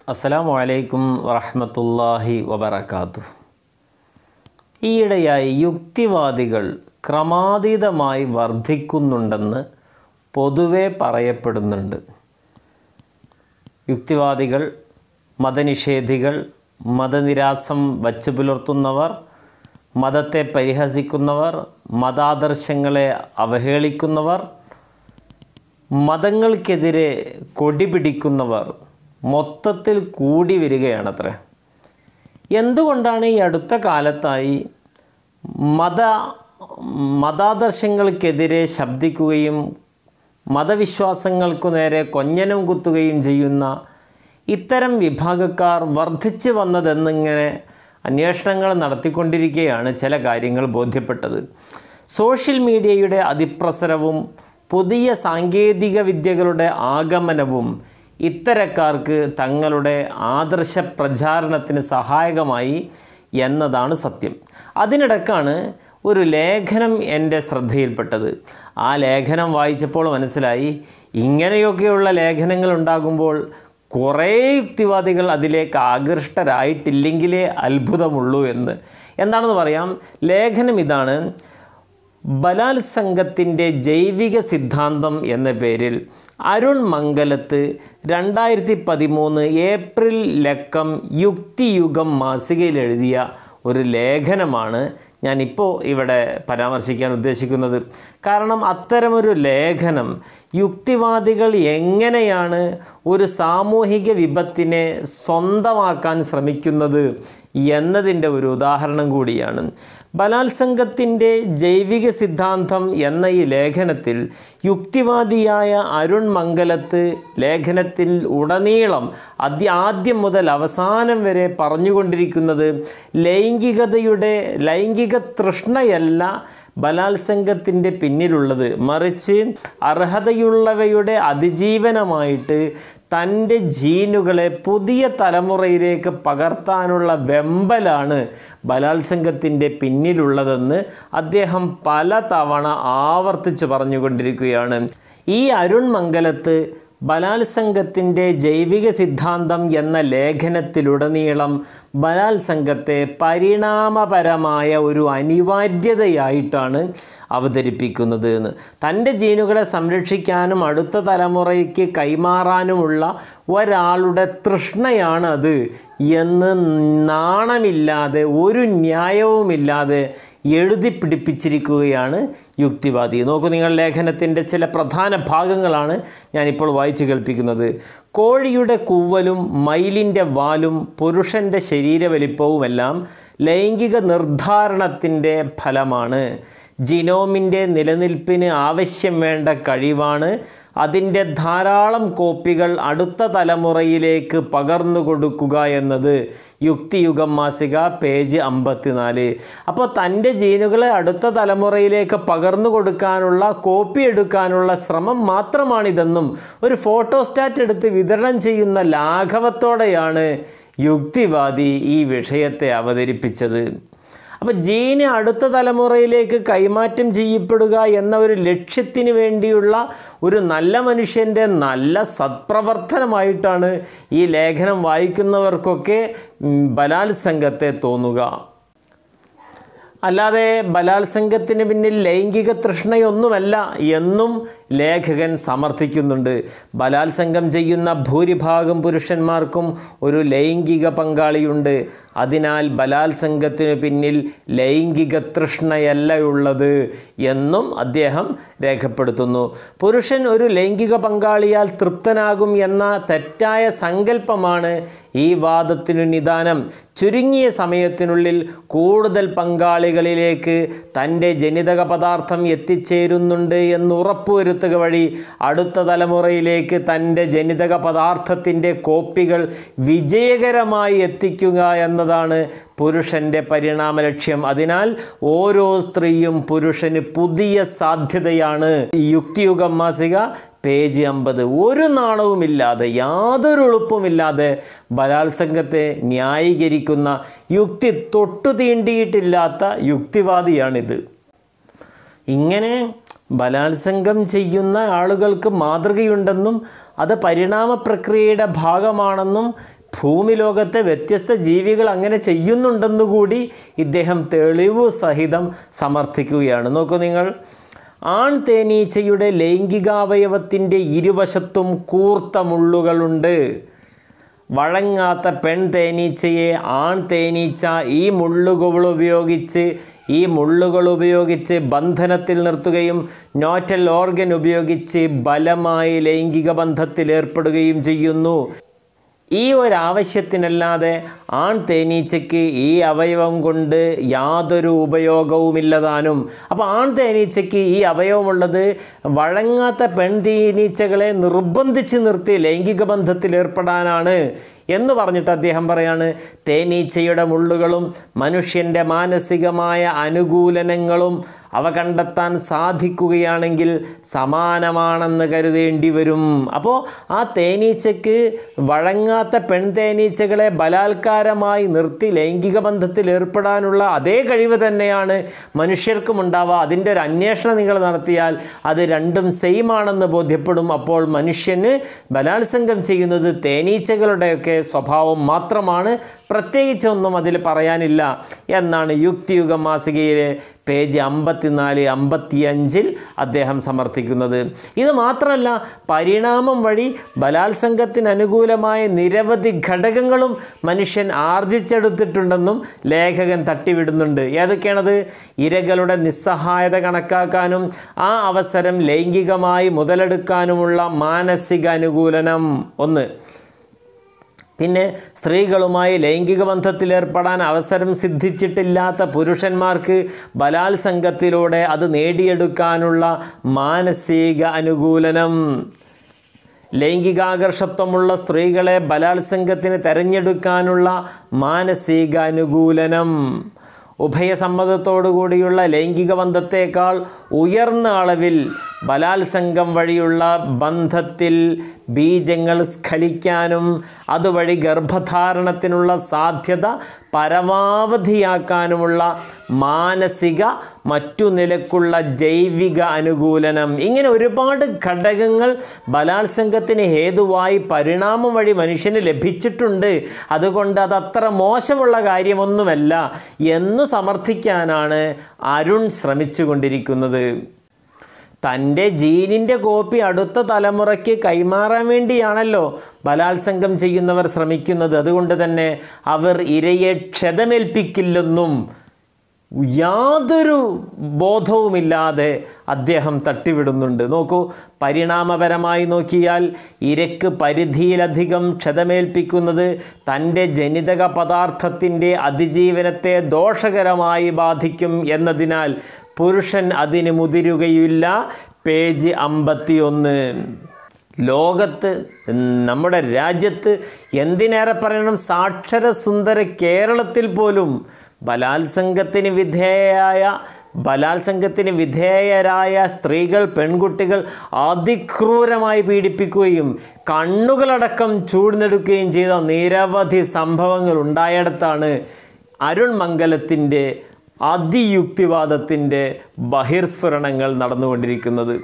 അസ്സലാമു അലൈക്കും വറഹ്മത്തുള്ളാഹി വബറകാത്തു ഈയിടെയായി യുക്തിവാദികൾ ക്രമാതീതമായി വർദ്ധിക്കുന്നുണ്ടെന്ന് പൊതുവെ പറയപ്പെടുന്നുണ്ട് യുക്തിവാദികൾ മതനിഷേധികൾ മതനിരാസം വച്ചു പുലർത്തുന്നവർ മതത്തെ പരിഹസിക്കുന്നവർ മതാദർശങ്ങളെ അവഹേളിക്കുന്നവർ മതങ്ങൾക്കെതിരെ കൊടി പിടിക്കുന്നവർ മൊത്തത്തിൽ കൂടി വരികയാണത്രേ എന്തുകൊണ്ടാണ് ഈ അടുത്ത കാലത്തായി മത മതാദർശങ്ങൾക്കെതിരെ ശബ്ദിക്കുകയും മതവിശ്വാസങ്ങൾക്കു നേരെ കൊഞ്ഞനം കുത്തുകയും ചെയ്യുന്ന ഇത്തരം വിഭാഗക്കാർ വർദ്ധിച്ചു വന്നതെന്നിങ്ങനെ അന്വേഷണങ്ങൾ നടത്തിക്കൊണ്ടിരിക്കുകയാണ് ചില കാര്യങ്ങൾ ബോധ്യപ്പെട്ടത് സോഷ്യൽ മീഡിയയുടെ അതിപ്രസരവും പുതിയ സാങ്കേതിക വിദ്യകളുടെ ആഗമനവും ഇത്തരക്കാർക്ക് തങ്ങളുടെ ആദർശ പ്രചാരണത്തിന് സഹായകമായി എന്നതാണ് സത്യം അതിനിടക്കാണ് ഒരു ലേഖനം എൻ്റെ ശ്രദ്ധയിൽപ്പെട്ടത് ആ ലേഖനം വായിച്ചപ്പോൾ മനസ്സിലായി ഇങ്ങനെയൊക്കെയുള്ള ലേഖനങ്ങൾ ഉണ്ടാകുമ്പോൾ കുറേ യുക്തിവാദികൾ അതിലേക്ക് ആകൃഷ്ടരായിട്ടില്ലെങ്കിലേ അത്ഭുതമുള്ളൂ എന്ന് എന്താണെന്ന് പറയാം ലേഖനം ഇതാണ് ബലാത്സംഗത്തിൻ്റെ ജൈവിക സിദ്ധാന്തം എന്ന പേരിൽ അരുൺ മംഗലത്ത് രണ്ടായിരത്തി പതിമൂന്ന് ഏപ്രിൽ ലക്കം യുക്തിയുഗം മാസികയിൽ എഴുതിയ ഒരു ലേഖനമാണ് ഞാനിപ്പോൾ ഇവിടെ പരാമർശിക്കാൻ ഉദ്ദേശിക്കുന്നത് കാരണം അത്തരമൊരു ലേഖനം യുക്തിവാദികൾ എങ്ങനെയാണ് ഒരു സാമൂഹിക വിപത്തിനെ സ്വന്തമാക്കാൻ ശ്രമിക്കുന്നത് എന്നതിൻ്റെ ഒരു ഉദാഹരണം കൂടിയാണ് ബലാത്സംഗത്തിൻ്റെ ജൈവിക സിദ്ധാന്തം എന്ന ഈ ലേഖനത്തിൽ യുക്തിവാദിയായ അരുൺ മംഗലത്ത് ലേഖനത്തിൽ ഉടനീളം അദ്യ ആദ്യം മുതൽ അവസാനം വരെ പറഞ്ഞുകൊണ്ടിരിക്കുന്നത് ലൈംഗികതയുടെ ലൈംഗിക തൃഷ്ണയല്ല ബലാത്സംഗത്തിൻ്റെ പിന്നിലുള്ളത് മറിച്ച് അർഹതയുള്ളവയുടെ അതിജീവനമായിട്ട് തൻ്റെ ജീനുകളെ പുതിയ തലമുറയിലേക്ക് പകർത്താനുള്ള വെമ്പലാണ് ബലാത്സംഗത്തിൻ്റെ പിന്നിലുള്ളതെന്ന് അദ്ദേഹം പല തവണ ആവർത്തിച്ച് പറഞ്ഞുകൊണ്ടിരിക്കുകയാണ് ഈ അരുൺ മംഗലത്ത് ബലാത്സംഗത്തിൻ്റെ ജൈവിക സിദ്ധാന്തം എന്ന ലേഖനത്തിലുടനീളം ബലാത്സംഗത്തെ പരിണാമപരമായ ഒരു അനിവാര്യതയായിട്ടാണ് അവതരിപ്പിക്കുന്നത് എന്ന് തൻ്റെ ജീനുകളെ സംരക്ഷിക്കാനും അടുത്ത തലമുറയ്ക്ക് കൈമാറാനുമുള്ള ഒരാളുടെ തൃഷ്ണയാണ് അത് എന്ന് നാണമില്ലാതെ ഒരു ന്യായവുമില്ലാതെ എഴുതി പിടിപ്പിച്ചിരിക്കുകയാണ് യുക്തിവാദി നോക്കൂ നിങ്ങൾ ലേഖനത്തിൻ്റെ ചില പ്രധാന ഭാഗങ്ങളാണ് ഞാനിപ്പോൾ വായിച്ചു കേൾപ്പിക്കുന്നത് കോഴിയുടെ കൂവലും മയിലിൻ്റെ വാലും പുരുഷൻ്റെ ശരീരവലിപ്പവുമെല്ലാം ലൈംഗിക നിർദ്ധാരണത്തിൻ്റെ ഫലമാണ് ജിനോമിൻ്റെ നിലനിൽപ്പിന് ആവശ്യം വേണ്ട കഴിവാണ് അതിൻ്റെ ധാരാളം കോപ്പികൾ അടുത്ത തലമുറയിലേക്ക് പകർന്നു കൊടുക്കുക എന്നത് യുക്തിയുഗം മാസിക പേജ് അമ്പത്തിനാല് അപ്പോൾ തൻ്റെ ജീനുകളെ അടുത്ത തലമുറയിലേക്ക് പകർന്നു കൊടുക്കാനുള്ള കോപ്പി എടുക്കാനുള്ള ശ്രമം മാത്രമാണിതെന്നും ഒരു ഫോട്ടോസ്റ്റാറ്റ് എടുത്ത് വിതരണം ചെയ്യുന്ന ലാഘവത്തോടെയാണ് യുക്തിവാദി ഈ വിഷയത്തെ അവതരിപ്പിച്ചത് അപ്പോൾ ജീന് അടുത്ത തലമുറയിലേക്ക് കൈമാറ്റം ചെയ്യപ്പെടുക എന്ന ഒരു ലക്ഷ്യത്തിന് വേണ്ടിയുള്ള ഒരു നല്ല മനുഷ്യൻ്റെ നല്ല സത്പ്രവർത്തനമായിട്ടാണ് ഈ ലേഖനം വായിക്കുന്നവർക്കൊക്കെ ബലാത്സംഗത്തെ തോന്നുക അല്ലാതെ ബലാത്സംഗത്തിന് പിന്നിൽ ലൈംഗിക തൃഷ്ണയൊന്നുമല്ല എന്നും ലേഖകൻ സമർത്ഥിക്കുന്നുണ്ട് ബലാത്സംഗം ചെയ്യുന്ന ഭൂരിഭാഗം പുരുഷന്മാർക്കും ഒരു ലൈംഗിക പങ്കാളിയുണ്ട് അതിനാൽ ബലാത്സംഗത്തിന് പിന്നിൽ ലൈംഗിക തൃഷ്ണയല്ല ഉള്ളത് എന്നും അദ്ദേഹം രേഖപ്പെടുത്തുന്നു പുരുഷൻ ഒരു ലൈംഗിക പങ്കാളിയാൽ തൃപ്തനാകും എന്ന തെറ്റായ സങ്കല്പമാണ് ഈ വാദത്തിനു നിദാനം ചുരുങ്ങിയ സമയത്തിനുള്ളിൽ കൂടുതൽ പങ്കാളികളിലേക്ക് തൻ്റെ ജനിതക പദാർത്ഥം എത്തിച്ചേരുന്നുണ്ട് എന്ന് ഉറപ്പുവരുത്തുക വഴി അടുത്ത തലമുറയിലേക്ക് തൻ്റെ ജനിതക പദാർത്ഥത്തിൻ്റെ കോപ്പികൾ വിജയകരമായി എത്തിക്കുക എന്നതാണ് പുരുഷൻ്റെ പരിണാമ ലക്ഷ്യം അതിനാൽ ഓരോ സ്ത്രീയും പുരുഷന് പുതിയ സാധ്യതയാണ് യുക്തിയുഗം മാസിക പേജ് അമ്പത് ഒരു നാണവുമില്ലാതെ യാതൊരു എളുപ്പമില്ലാതെ ബലാത്സംഗത്തെ ന്യായീകരിക്കുന്ന യുക്തി തൊട്ടു തീണ്ടിയിട്ടില്ലാത്ത യുക്തിവാദിയാണിത് ഇങ്ങനെ ബലാത്സംഗം ചെയ്യുന്ന ആളുകൾക്ക് മാതൃകയുണ്ടെന്നും അത് പരിണാമ പ്രക്രിയയുടെ ഭാഗമാണെന്നും ഭൂമി ലോകത്തെ വ്യത്യസ്ത ജീവികൾ അങ്ങനെ ചെയ്യുന്നുണ്ടെന്നുകൂടി ഇദ്ദേഹം തെളിവ് സഹിതം സമർത്ഥിക്കുകയാണ് നോക്കൂ നിങ്ങൾ ആൺ തേനീച്ചയുടെ ലൈംഗികാവയവത്തിൻ്റെ ഇരുവശത്തും കൂർത്ത മുള്ളുകളുണ്ട് വഴങ്ങാത്ത പെൺ തേനീച്ചയെ ആൺ തേനീച്ച ഈ മുള്ളുകൾ ഉപയോഗിച്ച് ഈ മുള്ളുകൾ ഉപയോഗിച്ച് ബന്ധനത്തിൽ നിർത്തുകയും നോറ്റൽ ഓർഗൻ ഉപയോഗിച്ച് ബലമായി ലൈംഗിക ബന്ധത്തിൽ ഏർപ്പെടുകയും ചെയ്യുന്നു ഈ ഒരു ആവശ്യത്തിനല്ലാതെ ആൺ തേനീച്ചയ്ക്ക് ഈ അവയവം കൊണ്ട് യാതൊരു ഉപയോഗവുമില്ലതാനും അപ്പോൾ ആൺ തേനീച്ചയ്ക്ക് ഈ അവയവമുള്ളത് വഴങ്ങാത്ത പെൺ തേനീച്ചകളെ നിർബന്ധിച്ച് നിർത്തി ലൈംഗിക ബന്ധത്തിൽ ഏർപ്പെടാനാണ് എന്ന് പറഞ്ഞിട്ട് അദ്ദേഹം പറയാണ് തേനീച്ചയുടെ മുള്ളുകളും മനുഷ്യൻ്റെ മാനസികമായ അനുകൂലനങ്ങളും അവ കണ്ടെത്താൻ സാധിക്കുകയാണെങ്കിൽ സമാനമാണെന്ന് കരുതേണ്ടി വരും അപ്പോൾ ആ തേനീച്ചയ്ക്ക് വഴങ്ങാത്ത പെൺ തേനീച്ചകളെ ബലാത്കാരമായി നിർത്തി ലൈംഗിക ബന്ധത്തിൽ ഏർപ്പെടാനുള്ള അതേ കഴിവ് തന്നെയാണ് മനുഷ്യർക്കും ഉണ്ടാവുക അതിൻ്റെ ഒരു അന്വേഷണം നിങ്ങൾ നടത്തിയാൽ അത് രണ്ടും സെയിം ആണെന്ന് ബോധ്യപ്പെടും അപ്പോൾ മനുഷ്യന് ബലാത്സംഗം ചെയ്യുന്നത് തേനീച്ചകളുടെയൊക്കെ സ്വഭാവം മാത്രമാണ് പ്രത്യേകിച്ചൊന്നും അതിൽ പറയാനില്ല എന്നാണ് യുക്തിയുഗ മാസികയിലെ പേജ് അമ്പത്തിനാല് അമ്പത്തിയഞ്ചിൽ അദ്ദേഹം സമർത്ഥിക്കുന്നത് ഇത് മാത്രമല്ല പരിണാമം വഴി ബലാത്സംഗത്തിന് അനുകൂലമായ നിരവധി ഘടകങ്ങളും മനുഷ്യൻ ആർജിച്ചെടുത്തിട്ടുണ്ടെന്നും ലേഖകൻ തട്ടിവിടുന്നുണ്ട് ഏതൊക്കെയാണത് ഇരകളുടെ നിസ്സഹായത കണക്കാക്കാനും ആ അവസരം ലൈംഗികമായി മുതലെടുക്കാനുമുള്ള മാനസിക അനുകൂലനം ഒന്ന് പിന്നെ സ്ത്രീകളുമായി ലൈംഗിക ബന്ധത്തിലേർപ്പെടാൻ അവസരം സിദ്ധിച്ചിട്ടില്ലാത്ത പുരുഷന്മാർക്ക് ബലാത്സംഗത്തിലൂടെ അത് നേടിയെടുക്കാനുള്ള മാനസിക അനുകൂലനം ലൈംഗികാകർഷത്വമുള്ള സ്ത്രീകളെ ബലാത്സംഗത്തിന് തെരഞ്ഞെടുക്കാനുള്ള മാനസിക അനുകൂലനം ഉഭയസമ്മതത്തോടു കൂടിയുള്ള ലൈംഗിക ബന്ധത്തേക്കാൾ ഉയർന്ന അളവിൽ ബലാത്സംഗം വഴിയുള്ള ബന്ധത്തിൽ ബീജങ്ങൾ സ്ഖലിക്കാനും അതുവഴി ഗർഭധാരണത്തിനുള്ള സാധ്യത പരമാവധിയാക്കാനുമുള്ള മാനസിക മറ്റു നിലക്കുള്ള ജൈവിക അനുകൂലനം ഇങ്ങനെ ഒരുപാട് ഘടകങ്ങൾ ബലാത്സംഗത്തിന് ഹേതുവായി പരിണാമം വഴി മനുഷ്യന് ലഭിച്ചിട്ടുണ്ട് അതുകൊണ്ട് അതത്ര മോശമുള്ള കാര്യമൊന്നുമല്ല എന്ന് സമർത്ഥിക്കാനാണ് അരുൺ ശ്രമിച്ചുകൊണ്ടിരിക്കുന്നത് തൻ്റെ ജീനിൻ്റെ കോപ്പി അടുത്ത തലമുറയ്ക്ക് കൈമാറാൻ വേണ്ടിയാണല്ലോ ബലാത്സംഗം ചെയ്യുന്നവർ ശ്രമിക്കുന്നത് അതുകൊണ്ട് തന്നെ അവർ ഇരയെ ക്ഷതമേൽപ്പിക്കില്ലെന്നും യാതൊരു ബോധവുമില്ലാതെ അദ്ദേഹം തട്ടിവിടുന്നുണ്ട് നോക്കൂ പരിണാമപരമായി നോക്കിയാൽ ഇരക്ക് പരിധിയിലധികം ക്ഷതമേൽപ്പിക്കുന്നത് തൻ്റെ ജനിതക പദാർത്ഥത്തിൻ്റെ അതിജീവനത്തെ ദോഷകരമായി ബാധിക്കും എന്നതിനാൽ പുരുഷൻ അതിന് മുതിരുകയില്ല പേജ് അമ്പത്തിയൊന്ന് ലോകത്ത് നമ്മുടെ രാജ്യത്ത് എന്തിനേറെ പറയണം സാക്ഷര സുന്ദര കേരളത്തിൽ പോലും ബലാത്സംഗത്തിന് വിധേയയായ ബലാത്സംഗത്തിന് വിധേയരായ സ്ത്രീകൾ പെൺകുട്ടികൾ അതിക്രൂരമായി പീഡിപ്പിക്കുകയും കണ്ണുകളടക്കം ചൂഴ്ന്നെടുക്കുകയും ചെയ്ത നിരവധി സംഭവങ്ങൾ ഉണ്ടായിടത്താണ് അരുൺ മംഗലത്തിൻ്റെ അതിയുക്തിവാദത്തിൻ്റെ ബഹിർസ്ഫുരണങ്ങൾ നടന്നുകൊണ്ടിരിക്കുന്നത്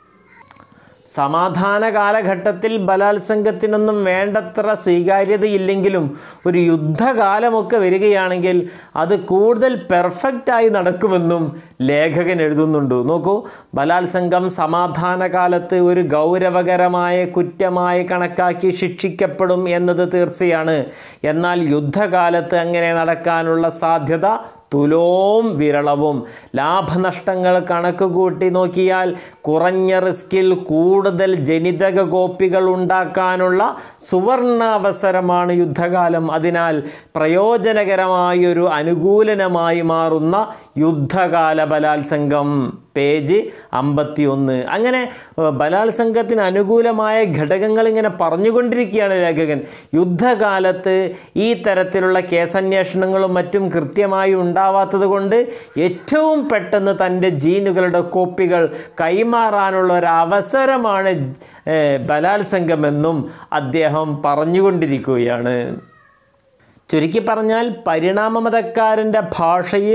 സമാധാന കാലഘട്ടത്തിൽ ബലാത്സംഗത്തിനൊന്നും വേണ്ടത്ര സ്വീകാര്യതയില്ലെങ്കിലും ഒരു യുദ്ധകാലമൊക്കെ വരികയാണെങ്കിൽ അത് കൂടുതൽ പെർഫെക്റ്റായി നടക്കുമെന്നും ലേഖകൻ എഴുതുന്നുണ്ട് നോക്കൂ ബലാത്സംഗം സമാധാന കാലത്ത് ഒരു ഗൗരവകരമായ കുറ്റമായി കണക്കാക്കി ശിക്ഷിക്കപ്പെടും എന്നത് തീർച്ചയാണ് എന്നാൽ യുദ്ധകാലത്ത് അങ്ങനെ നടക്കാനുള്ള സാധ്യത തുലോം വിരളവും ലാഭനഷ്ടങ്ങൾ കണക്ക് കൂട്ടി നോക്കിയാൽ കുറഞ്ഞ റിസ്കിൽ കൂടുതൽ ജനിതക കോപ്പികൾ ഉണ്ടാക്കാനുള്ള സുവർണ അവസരമാണ് യുദ്ധകാലം അതിനാൽ പ്രയോജനകരമായൊരു അനുകൂലനമായി മാറുന്ന യുദ്ധകാല ബലാത്സംഗം പേജ് അമ്പത്തിയൊന്ന് അങ്ങനെ ഏഹ്, ബലാത്സംഗത്തിന് അനുകൂലമായ ഘടകങ്ങൾ ഇങ്ങനെ പറഞ്ഞുകൊണ്ടിരിക്കുകയാണ് ലേഖകൻ യുദ്ധകാലത്ത് ഈ തരത്തിലുള്ള കേസന്വേഷണങ്ങളും മറ്റും കൃത്യമായി ഉണ്ടാവാത്തത് കൊണ്ട് ഏറ്റവും പെട്ടെന്ന് തൻ്റെ ജീനുകളുടെ കോപ്പികൾ കൈമാറാനുള്ള ഒരു അവസരമാണ് ഏഹ്, ബലാത്സംഗമെന്നും അദ്ദേഹം പറഞ്ഞുകൊണ്ടിരിക്കുകയാണ് ചുരുക്കി പറഞ്ഞാൽ പരിണാമമതക്കാരൻ്റെ ഭാഷയിൽ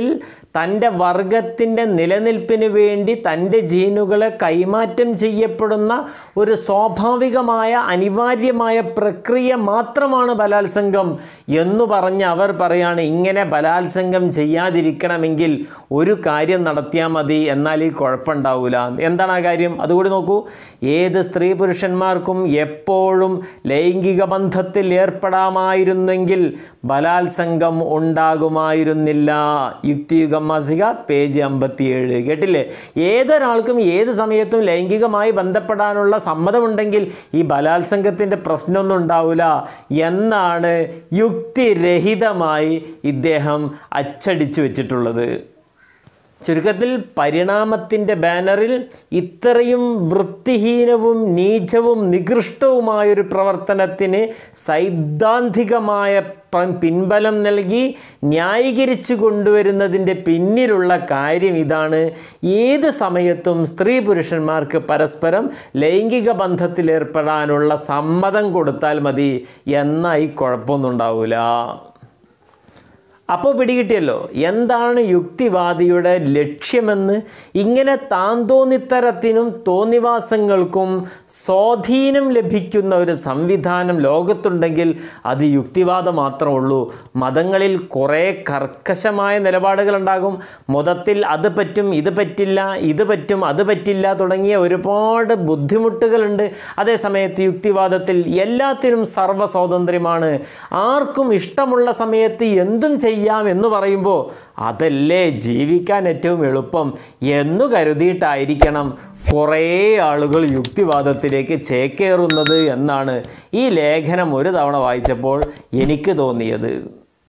തൻ്റെ വർഗത്തിൻ്റെ നിലനിൽപ്പിന് വേണ്ടി തൻ്റെ ജീനുകളെ കൈമാറ്റം ചെയ്യപ്പെടുന്ന ഒരു സ്വാഭാവികമായ അനിവാര്യമായ പ്രക്രിയ മാത്രമാണ് ബലാത്സംഗം എന്നു പറഞ്ഞ് അവർ പറയാണ് ഇങ്ങനെ ബലാത്സംഗം ചെയ്യാതിരിക്കണമെങ്കിൽ ഒരു കാര്യം നടത്തിയാൽ മതി എന്നാൽ ഈ കുഴപ്പമുണ്ടാവില്ല എന്താണ് ആ കാര്യം അതുകൂടി നോക്കൂ ഏത് സ്ത്രീ പുരുഷന്മാർക്കും എപ്പോഴും ലൈംഗിക ബന്ധത്തിൽ ഏർപ്പെടാമായിരുന്നെങ്കിൽ ബലാത്സംഗം ഉണ്ടാകുമായിരുന്നില്ല യുക്തിയുഗം മാസിക പേജ് അമ്പത്തിയേഴ് കേട്ടില്ലേ ഏതൊരാൾക്കും ഏത് സമയത്തും ലൈംഗികമായി ബന്ധപ്പെടാനുള്ള സമ്മതമുണ്ടെങ്കിൽ ഈ ബലാത്സംഗത്തിൻ്റെ പ്രശ്നമൊന്നും ഉണ്ടാവില്ല എന്നാണ് യുക്തിരഹിതമായി ഇദ്ദേഹം അച്ചടിച്ചു വെച്ചിട്ടുള്ളത് ചുരുക്കത്തിൽ പരിണാമത്തിൻ്റെ ബാനറിൽ ഇത്രയും വൃത്തിഹീനവും നീചവും നികൃഷ്ടവുമായൊരു പ്രവർത്തനത്തിന് സൈദ്ധാന്തികമായ പ- പിൻബലം നൽകി ന്യായീകരിച്ചു കൊണ്ടുവരുന്നതിൻ്റെ പിന്നിലുള്ള കാര്യം ഇതാണ് ഏത് സമയത്തും സ്ത്രീ പുരുഷന്മാർക്ക് പരസ്പരം ലൈംഗിക ബന്ധത്തിലേർപ്പെടാനുള്ള സമ്മതം കൊടുത്താൽ മതി എന്നായി കുഴപ്പമൊന്നും ഉണ്ടാവില്ല അപ്പോൾ പിടികിട്ടിയല്ലോ എന്താണ് യുക്തിവാദിയുടെ ലക്ഷ്യമെന്ന് ഇങ്ങനെ താന്തോന്നിത്തരത്തിനും തോന്നിവാസങ്ങൾക്കും സ്വാധീനം ലഭിക്കുന്ന ഒരു സംവിധാനം ലോകത്തുണ്ടെങ്കിൽ അത് യുക്തിവാദം മാത്രമേ ഉള്ളൂ മതങ്ങളിൽ കുറേ കർക്കശമായ നിലപാടുകളുണ്ടാകും മൊത്തത്തിൽ അത് പറ്റും ഇത് പറ്റില്ല ഇത് പറ്റും അത് പറ്റില്ല തുടങ്ങിയ ഒരുപാട് ബുദ്ധിമുട്ടുകളുണ്ട് അതേസമയത്ത് യുക്തിവാദത്തിൽ എല്ലാത്തിനും സർവ്വ സ്വാതന്ത്ര്യമാണ് ആർക്കും ഇഷ്ടമുള്ള സമയത്ത് എന്തും ചെയ്യാം എന്ന് പറയുമ്പോൾ അതല്ലേ ജീവിക്കാൻ ഏറ്റവും എളുപ്പം എന്നു കരുതിയിട്ടായിരിക്കണം കുറേ ആളുകൾ യുക്തിവാദത്തിലേക്ക് ചേക്കേറുന്നത് എന്നാണ് ഈ ലേഖനം ഒരു തവണ വായിച്ചപ്പോൾ എനിക്ക് തോന്നിയത്